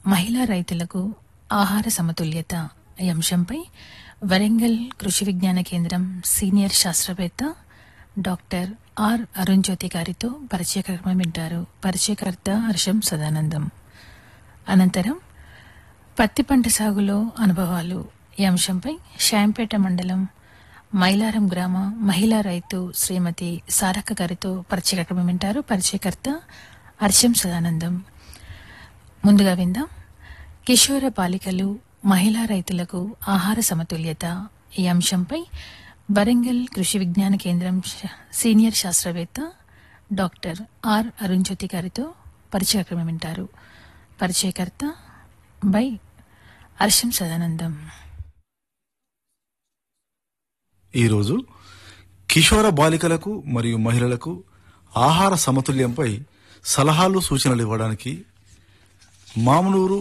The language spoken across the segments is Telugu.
మహిళా రైతులకు ఆహార సమతుల్యత ఈ అంశంపై వరంగల్ కృషి విజ్ఞాన కేంద్రం సీనియర్ శాస్త్రవేత్త డాక్టర్ ఆర్ అరుణ్ జ్యోతి గారితో పరిచయ కార్యక్రమం వింటారు పరిచయకర్త హర్షం సదానందం అనంతరం పత్తి పంట సాగులో అనుభవాలు ఈ అంశంపై శాంపేట మండలం మైలారం గ్రామ మహిళా రైతు శ్రీమతి సారక్క గారితో పరిచయ కార్యక్రమం వింటారు పరిచయకర్త హర్షం సదానందం ముందుగా విందాం కిషోర బాలికలు మహిళా రైతులకు ఆహార సమతుల్యత ఈ అంశంపై వరంగల్ కృషి విజ్ఞాన కేంద్రం శ- సీనియర్ శాస్త్రవేత్త డాక్టర్ ఆర్ అరుణ్ జ్యోతి గారితో పరిచయ కార్యక్రమం వింటారు పరిచయకర్త బై హర్షం సదానందం ఈరోజు కిషోర బాలికలకు మరియు మహిళలకు ఆహార సమతుల్యంపై సలహాలు సూచనలు ఇవ్వడానికి Mamnoor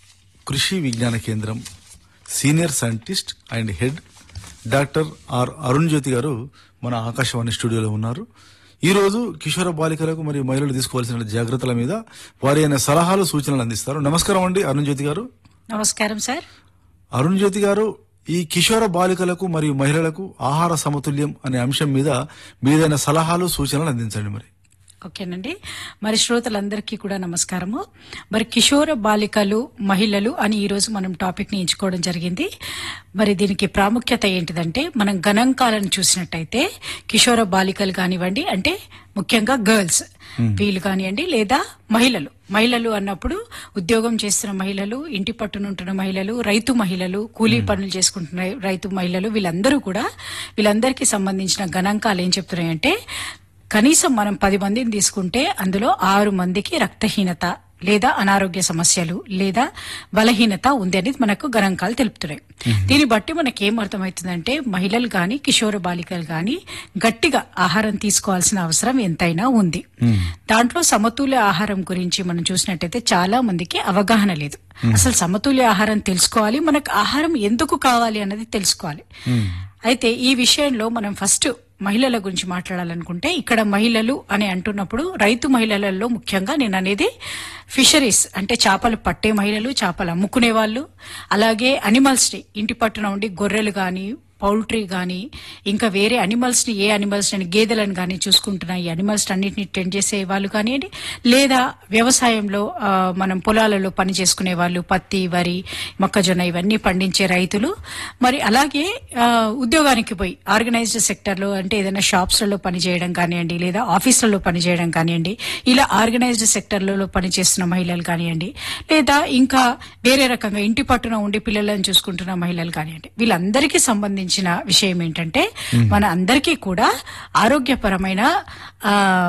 Krishi Vignana Kendram senior scientist and head doctor R Arun Jyothi గారు మన ఆకాశవాణి స్టూడియోలో ఉన్నారు ఈ రోజు కిషోర బాలికలకు మరియు మహిళలు తీసుకోవాల్సిన జాగ్రత్తల మీద వారి అయిన సలహాలు సూచనలు అందిస్తారు నమస్కారం అండి అరుణ్ జ్యోతి గారు నమస్కారం సార్ అరుణ్ జ్యోతి గారు ఈ కిషోర బాలికలకు మరియు మహిళలకు ఆహార సమతుల్యం అనే అంశం మీద మీదైన సలహాలు సూచనలు అందించండి మరి ఓకేనండి మరి శ్రోతలందరికీ కూడా నమస్కారము మరి కిషోర బాలికలు మహిళలు అని ఈ రోజు మనం టాపిక్ ని ఎంచుకోవడం జరిగింది మరి దీనికి ప్రాముఖ్యత ఏంటిదంటే మనం గణాంకాలను చూసినట్టయితే కిషోర బాలికలు కానివ్వండి అంటే ముఖ్యంగా గర్ల్స్ వీళ్ళు కానివ్వండి లేదా మహిళలు మహిళలు అన్నప్పుడు ఉద్యోగం చేస్తున్న మహిళలు ఇంటి పట్టునుంటున్న మహిళలు రైతు మహిళలు కూలీ పనులు చేసుకుంటున్న రైతు మహిళలు వీళ్ళందరూ కూడా వీళ్ళందరికీ సంబంధించిన గణాంకాలు ఏం చెప్తున్నాయంటే కనీసం మనం పది మందిని తీసుకుంటే అందులో ఆరు మందికి రక్తహీనత లేదా అనారోగ్య సమస్యలు లేదా బలహీనత ఉంది అనేది మనకు గణాంకాలు తెలుపుతున్నాయి దీన్ని బట్టి మనకి ఏం అర్థమవుతుందంటే మహిళలు గాని కిషోర బాలికలు గాని గట్టిగా ఆహారం తీసుకోవాల్సిన అవసరం ఎంతైనా ఉంది దాంట్లో సమతుల్య ఆహారం గురించి మనం చూసినట్టయితే చాలా మందికి అవగాహన లేదు అసలు సమతుల్య ఆహారం తెలుసుకోవాలి మనకు ఆహారం ఎందుకు కావాలి అన్నది తెలుసుకోవాలి అయితే ఈ విషయంలో మనం ఫస్ట్ మహిళల గురించి మాట్లాడాలనుకుంటే ఇక్కడ మహిళలు అని అంటున్నప్పుడు రైతు మహిళలలో ముఖ్యంగా నేను అనేది ఫిషరీస్ అంటే చేపలు పట్టే మహిళలు చేపలు అమ్ముకునే వాళ్ళు అలాగే అనిమల్స్ ని ఇంటి పట్టున ఉండి గొర్రెలు గాని పౌల్ట్రీ గాని ఇంకా వేరే అనిమల్స్ ని ఏ అనిమల్స్ ని గేదెలను గాని చూసుకుంటున్న ఈ అనిమల్స్ అన్నిటిని టెండ్ చేసే వాళ్ళు కానివ్వండి లేదా వ్యవసాయంలో ఆ, మనం పొలాలలో పని చేసుకునే వాళ్ళు పత్తి వరి మొక్కజొన్న ఇవన్నీ పండించే రైతులు మరి అలాగే ఆ, ఉద్యోగానికి పోయి ఆర్గనైజ్డ్ సెక్టర్ లో అంటే ఏదైనా షాప్స్ లలో పని చేయడం కానివ్వండి లేదా ఆఫీసులలో పని చేయడం కానివ్వండి ఇలా ఆర్గనైజ్డ్ సెక్టర్లలో పనిచేస్తున్న మహిళలు కానివ్వండి లేదా ఇంకా వేరే రకంగా ఇంటి పట్టున ఉండి పిల్లలను చూసుకుంటున్న మహిళలు కానివ్వండి వీళ్ళందరికీ సంబంధించిన విషయం ఏంటంటే మన అందరికీ కూడా ఆరోగ్యపరమైన ఆ,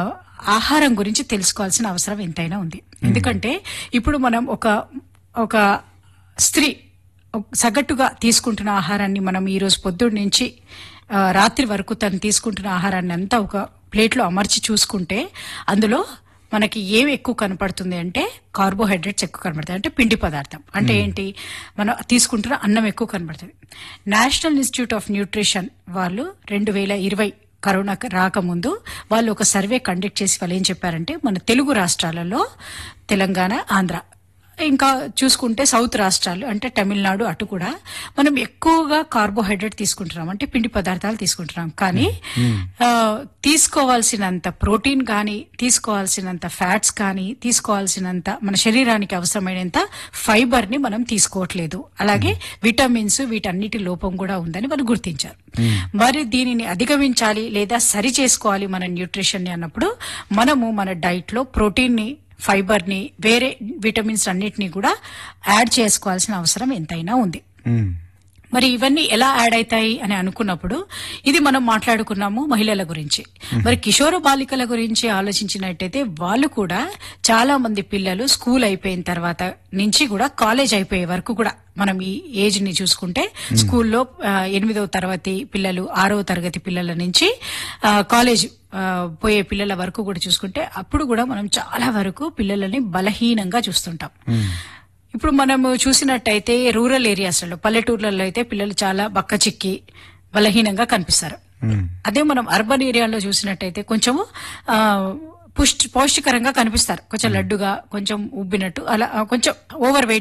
ఆహారం గురించి తెలుసుకోవాల్సిన అవసరం ఎంతైనా ఉంది ఎందుకంటే ఇప్పుడు మనం ఒక ఒక స్త్రీ ఒక సగటుగా తీసుకుంటున్న ఆహారాన్ని మనం ఈ రోజు పొద్దున్న నుంచి ఆ, రాత్రి వరకు తను తీసుకుంటున్న ఆహారాన్ని అంతా ఒక ప్లేట్లో అమర్చి చూసుకుంటే అందులో మనకి ఏం ఎక్కువ కనపడుతుంది అంటే కార్బోహైడ్రేట్స్ ఎక్కువ కనపడతాయి అంటే పిండి పదార్థం అంటే ఏంటి మనం తీసుకుంటున్న అన్నం ఎక్కువ కనబడుతుంది నేషనల్ ఇన్స్టిట్యూట్ ఆఫ్ న్యూట్రిషన్ వాళ్ళు రెండు వేల ఇరవై కరోనా రాకముందు వాళ్ళు ఒక సర్వే కండక్ట్ చేసి వాళ్ళు ఏం చెప్పారంటే మన తెలుగు రాష్ట్రాలలో తెలంగాణ ఆంధ్ర ఇంకా చూసుకుంటే సౌత్ రాష్ట్రాలు అంటే తమిళనాడు అటు కూడా మనం ఎక్కువగా కార్బోహైడ్రేట్ తీసుకుంటున్నాం అంటే పిండి పదార్థాలు తీసుకుంటున్నాం కానీ ఆ, తీసుకోవాల్సినంత ప్రోటీన్ కానీ తీసుకోవాల్సినంత ఫ్యాట్స్ కానీ తీసుకోవాల్సినంత మన శరీరానికి అవసరమైనంత ఫైబర్ ని మనం తీసుకోవట్లేదు అలాగే విటమిన్స్ వీటన్నిటి లోపం కూడా ఉందని వాళ్ళు గుర్తించారు మరి దీనిని అధిగమించాలి లేదా సరి చేసుకోవాలి మన న్యూట్రిషన్ ని అన్నప్పుడు మనము మన డైట్ లో ప్రోటీన్ ని ఫైబర్ ని వేరే విటమిన్స్ అన్నిటిని కూడా యాడ్ చేసుకోవాల్సిన అవసరం ఎంతైనా ఉంది మరి ఇవన్నీ ఎలా యాడ్ అవుతాయి అని అనుకున్నప్పుడు ఇది మనం మాట్లాడుకున్నాము మహిళల గురించి మరి కిషోర బాలికల గురించి ఆలోచించినట్టయితే వాళ్ళు కూడా చాలా మంది పిల్లలు స్కూల్ అయిపోయిన తర్వాత నుంచి కూడా కాలేజ్ అయిపోయే వరకు కూడా మనం ఈ ఏజ్ ని చూసుకుంటే స్కూల్లో ఆ, ఎనిమిదవ తరగతి పిల్లలు ఆరవ తరగతి పిల్లల నుంచి ఆ, కాలేజ్ ఆ, పోయే పిల్లల వరకు కూడా చూసుకుంటే అప్పుడు కూడా మనం చాలా వరకు పిల్లలని బలహీనంగా చూస్తుంటాం ఇప్పుడు మనము చూసినట్టయితే రూరల్ ఏరియాస్లలో పల్లెటూర్లలో అయితే పిల్లలు చాలా బక్క చిక్కి బలహీనంగా కనిపిస్తారు అదే మనం అర్బన్ ఏరియాలో చూసినట్టయితే కొంచెము ఆ, పుష్టి పౌష్టికరంగా కనిపిస్తారు కొంచెం లడ్డుగా కొంచెం ఉబ్బినట్టు అలా ఆ, కొంచెం ఓవర్ వెయిట్